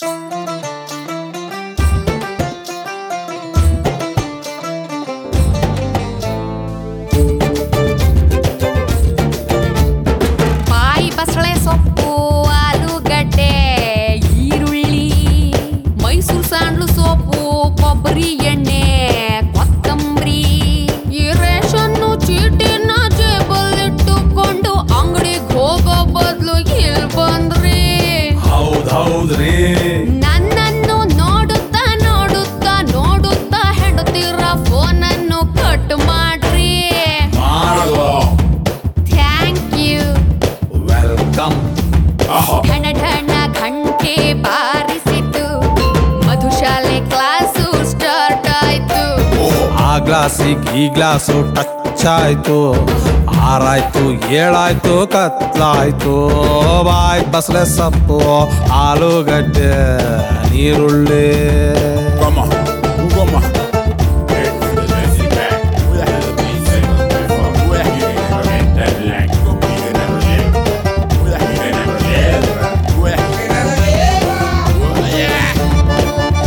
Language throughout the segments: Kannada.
ಬಾಯಿ ಬಸಳೆ ಸೊಪ್ಪು ಆಲೂಗಡ್ಡೆ ಈರುಳ್ಳಿ ಮೈಸೂರು ಸಾಂಡ್ಲು ಸೋಪು ಕೊಬ್ಬರಿ ಎಣ್ಣೆ ಕೊತ್ತಂಬರಿ ಈ ರೇಷನ್ನು ಚೀಟಿನ ಜೇಬಲ್ಲಿಟ್ಟುಕೊಂಡು ಅಂಗಡಿಗೆ ಹೋಗೋ ಬದಲು ಇಲ್ಲಿ ಬಂದ್ರಿ ಹೌದ್ ಹೌದ್ರಿ ನನ್ನನ್ನು ನೋಡುತ್ತಾ ನೋಡುತ್ತಾ ನೋಡುತ್ತಾ ಹೆಂಡತಿರ ಫೋನನ್ನು ಕಟ್ ಮಾಡ್ರಿ ಮಾಡುವ ಥ್ಯಾಂಕ್ ಯು ವೆಲ್ಕಮ್ ಢಣ ಢಣ ಘಂಟೆ ಬಾರಿಸಿತು ಮಧುಶಾಲೆ ಕ್ಲಾಸು ಸ್ಟಾರ್ಟ್ ಆಯ್ತು ಆ ಗ್ಲಾಸಿಗ್ ಈ ಗ್ಲಾಸು ಟಚ್ ಆಯ್ತು ಆರಾಯ್ತು ಏಳಾಯ್ತು ಕತ್ಲಾಯ್ತು ಬಾಯ್ ಬಸಳೆ ಸೊಪ್ಪು ಆಲೂಗಡ್ಡೆ ನೀರುಳ್ಳಿ Goma, Goma. Head to the lazy back. Who the hell be saying that for? Who the hell ain't never get that leg? Go be the never live. Who the hell ain't never live? Who the hell ain't never live? Who the yeah.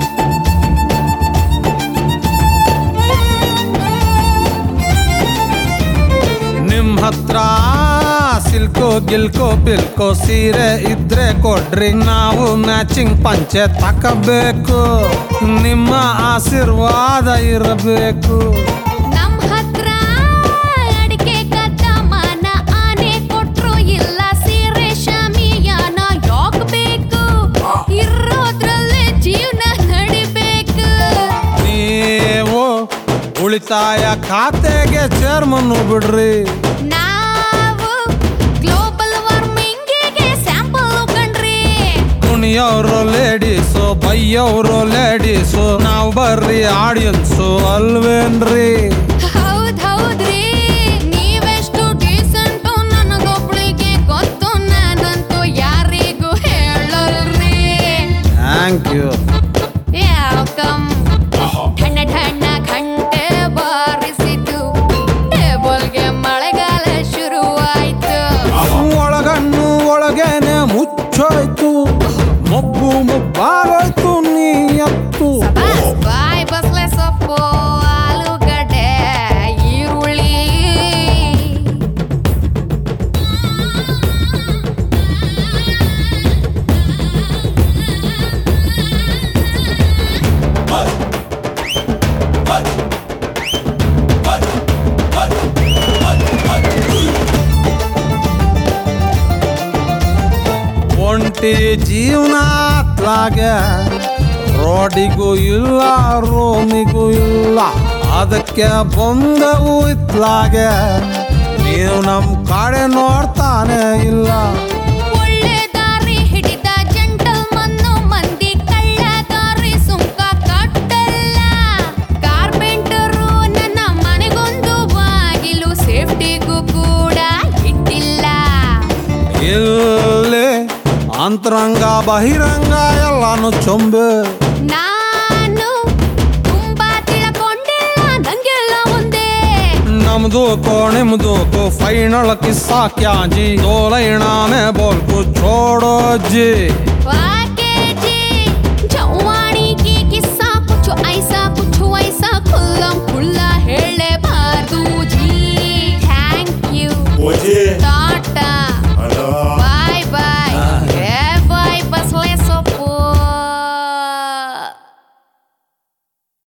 ನಿಮ್ ಹತ್ರ ಸಿಲ್ಕೋ ಗಿಲ್ಕೋ ಪಿಲ್ಕೋ ಸೀರೆ ಇದ್ರೆ ಕೊಡ್ರಿ ನಾವು ಮ್ಯಾಚಿಂಗ್ ಪಂಚೆ ತಕಬೇಕು ನಿಮ್ಮ ಆಶೀರ್ವಾದ ಇರಬೇಕು ನಮ್ ಹತ್ರ ಅಡಿಕೆ ಕದ್ದಮಾನ ಆನೆ ಕೊಟ್ರು ಇಲ್ಲ ಸೀರೆ ಶಾಮಿಯಾನ ಯಾಕ್ ಬೇಕು ಇರೋದ್ರಲ್ಲೇ ಜೀವನ ನಡಿಬೇಕು ನೀವು ಉಳಿತಾಯ ಖಾತೆಗೆ ಚೇರ್ಮನ್ ಬಿಡ್ರಿ ನಾವು ಗ್ಲೋಬಲ್ ವಾರ್ಮಿಂಗಿಗೆ ಸ್ಯಾಂಪಲ್ ಕಂಡ್ರಿ ಕುಣಿಯೋರು ಲೇಡೀಸು ಬೈಯೋರು ಲೇಡೀಸು ನಾವು ಬರ್ರಿ ಆಡಿಯನ್ಸು ಅಲ್ವೇನ್ರಿ ಹೌದ್ ಹೌದ್ರಿ ನೀವೆಷ್ಟು ಡೀಸೆಂಟು ನನಗೊಬ್ಳಿಗೆ ಗೊತ್ತು ನಾನಂತೂ ಯಾರಿಗೂ ಹೇಳಲ್ರಿ ಥ್ಯಾಂಕ್ ಯು ಯಾಕಮ್ ಠಣ್ಣ ಠಣ್ಣ ಗಂಟೆ ಬಾರಿಸಿತು ಟೇಬಲ್ಗೆ ಮಳೆಗಾಲ ಶುರುವಾಯ್ತು ಒಳಗಣ್ಣು ಒಳಗೇನೆ ಮುಚ್ಚೋಯ್ತು ಮಬ್ಬು ಮುಬ್ಬಾಗೋಯ್ತು ನೀ ಎತ್ತು ಬಸ್ ಬಾಯ್ ಬಸ್ಲೆ ಸೊಪ್ಪು ಆಲೂಗಡ್ಡೆ ಈರುಳ್ಳಿ ಒಂಟಿ ಜೀವನ ಅತ್ಲಾಗೆ ರೋಡಿಗೂ ಇಲ್ಲ ರೂಮಿಗೂ ಇಲ್ಲ ಅದಕ್ಕೆ ಬಂದವು ಇತ್ಲಾಗೆ ನೀವು ನಮ್ ಕಡೆ ನೋಡ್ತಾನೆ ಇಲ್ಲ ಒಳ್ಳೆ ದಾರಿ ಹಿಡಿದ ಜಂಟಲ್ ಮನ್ನು ಮಂದಿ ಕಳ್ಳ ದಾರಿ ಸುಂಕ ಕಟ್ಟಲ್ಲ ಕಾರ್ಪೆಂಟರು ನನ್ನ ಮನೆಗೊಂದು ಬಾಗಿಲು ಸೇಫ್ಟಿಗೂ ಕೂಡ ಇಟ್ಟಿಲ್ಲ ಇಲ್ಲಿ ಅಂತರಂಗ ಬಹಿರಂಗ ಎಲ್ಲಾನು ಚೊಂಬೆ ನಾನು ತುಂಬಾ ತಿಳ್ಕೊಂಡಿಲ್ಲ ನಂಗೆಲ್ಲ ಒಂದೇ ನಮ್ದು ಕೋ ನಿಮ್ದು ಕೋ ಫೈನಲ್ ಕಿಸ್ಸಾ ಕ್ಯಾ ಜಿ ದೋ ಲೈನಾ ಮೇ ಬೋಲ್ ಕು ಛೋಡೋ ಜಿ ವಾ